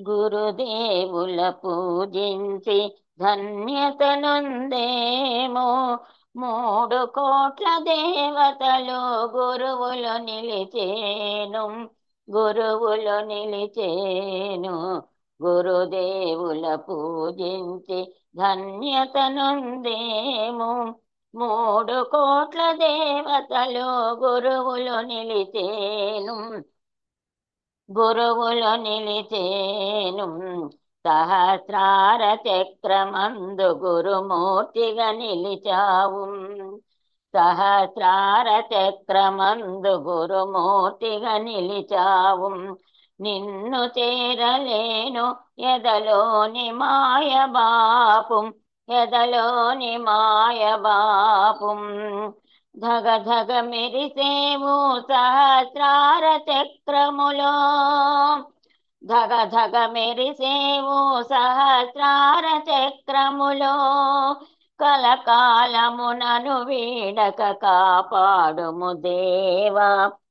గురుదేవుల పూజించి ధన్యతనుందేమో మూడు కోట్ల దేవతలు గురువులు నిలిచేను గురువులు నిలిచేను గురుదేవుల పూజించి ధన్యతనుందేమో మూడు కోట్ల దేవతలు గురువులు నిలిచేను గురువులు నిలిచేను సహస్రార చక్రమందు గురుమూర్తిగా నిలిచావు సహస్రార చక్రమందు గురుమూర్తిగా నిలిచావు నిన్ను చేరలేను ఎదలోని మాయ బాపు ఎదలోని మాయ బాపు ధగ ధగ మెరిసేవు సహస్రార చక్రములో ధగ ధగ మెరిసేవు సహస్రార చక్రములో కలకాలమునను వీడక కాపాడుము దేవా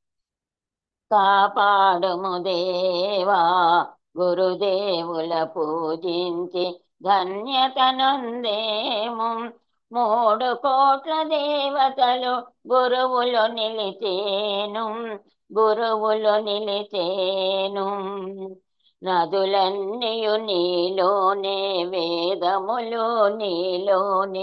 కాపాడుము దేవా గురుదేవుల పూజించి ధన్యతనుందేము మూడు కోట్ల దేవతలు గురువులు నిలిచేను గురువులు నిలిచేను నదులన్నీయు నీలోనే వేదములు నీలోనే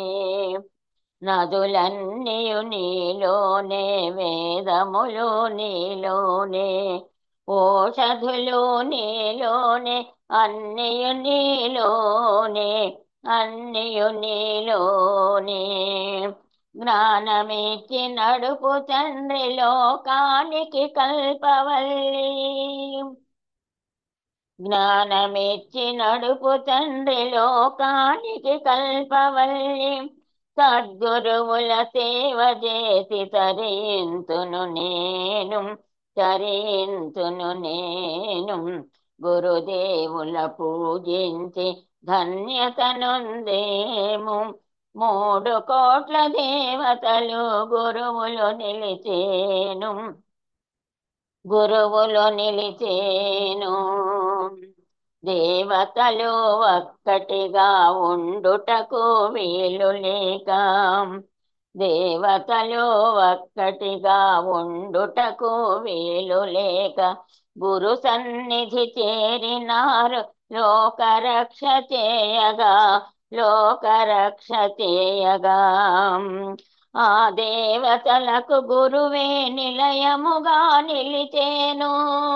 నదులన్నీయు నీలోనే వేదములు నీలోనే ఓషధులు నీలోనే అన్నయు నీలోనే అన్నయు నీలోనే జ్ఞానమిచ్చి నడుపు తండ్రి లోకానికి కల్పవల్లి జ్ఞానమిచ్చి నడుపు తండ్రి లోకానికి కల్పవల్లి సద్గురువుల సేవ చేసి తరింతును నేను తరింతును నేను గురుదేవుల పూజించి ధన్యతనుందేము మూడు కోట్ల దేవతలు గురువులు నిలిచేను గురువులు నిలిచేను దేవతలు ఒక్కటిగా ఉండుటకు వీలు లేక దేవతలు ఒక్కటిగా ఉండుటకు వీలు లేక గురు సన్నిధి చేరినారు లోకరక్ష చేయగా లోకరక్ష చేయగా ఆ దేవతలకు గురువే నిలయముగా నిలిచేను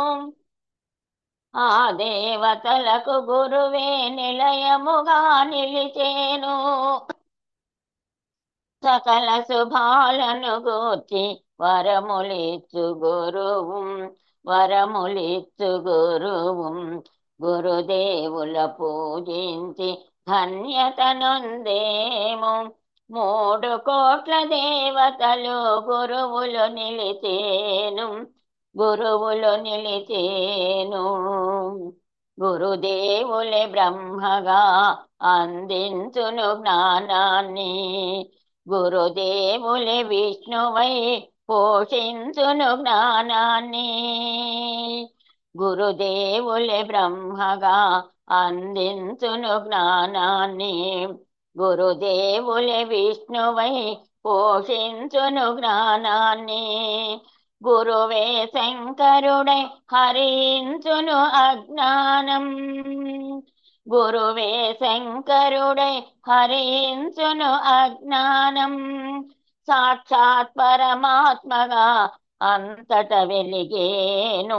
ఆ దేవతలకు గురువే నిలయముగా నిలిచేను సకల శుభాలను గూర్చి వరములిచ్చు గురువు వరములిచ్చు గురువు గురుదేవుల పూజించి ధన్యతనుందేము మూడు కోట్ల దేవతలు గురువులు నిలిచేను గురువులు నిలిచేను గురుదేవులే బ్రహ్మగా అందించును జ్ఞానాన్ని గురుదేవులే విష్ణువై పోషించును జ్ఞానాన్ని గురుదేవులే బ్రహ్మగా అందించును జ్ఞానాన్ని గురుదేవులే విష్ణువై పోషించును జ్ఞానాన్ని గురువే శంకరుడై హరించును అజ్ఞానం గురువే శంకరుడై హరించును అజ్ఞానం సాక్షాత్ పరమాత్మగా అంతట వెలిగేను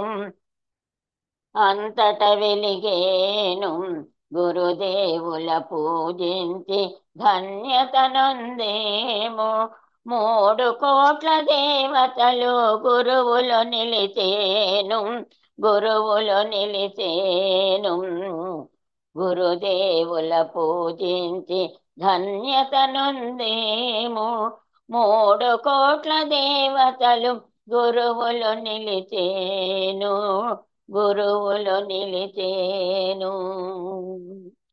అంతట వెలిగేను గురుదేవుల పూజించి ధన్యతనుందేము మూడు కోట్ల దేవతలు గురువులు నిలిచేను గురువులు నిలిచేను గురుదేవుల పూజించి ధన్యతనుందేము మూడు కోట్ల దేవతలు గురువులు నిలిచేను గురువులు నిలిచేను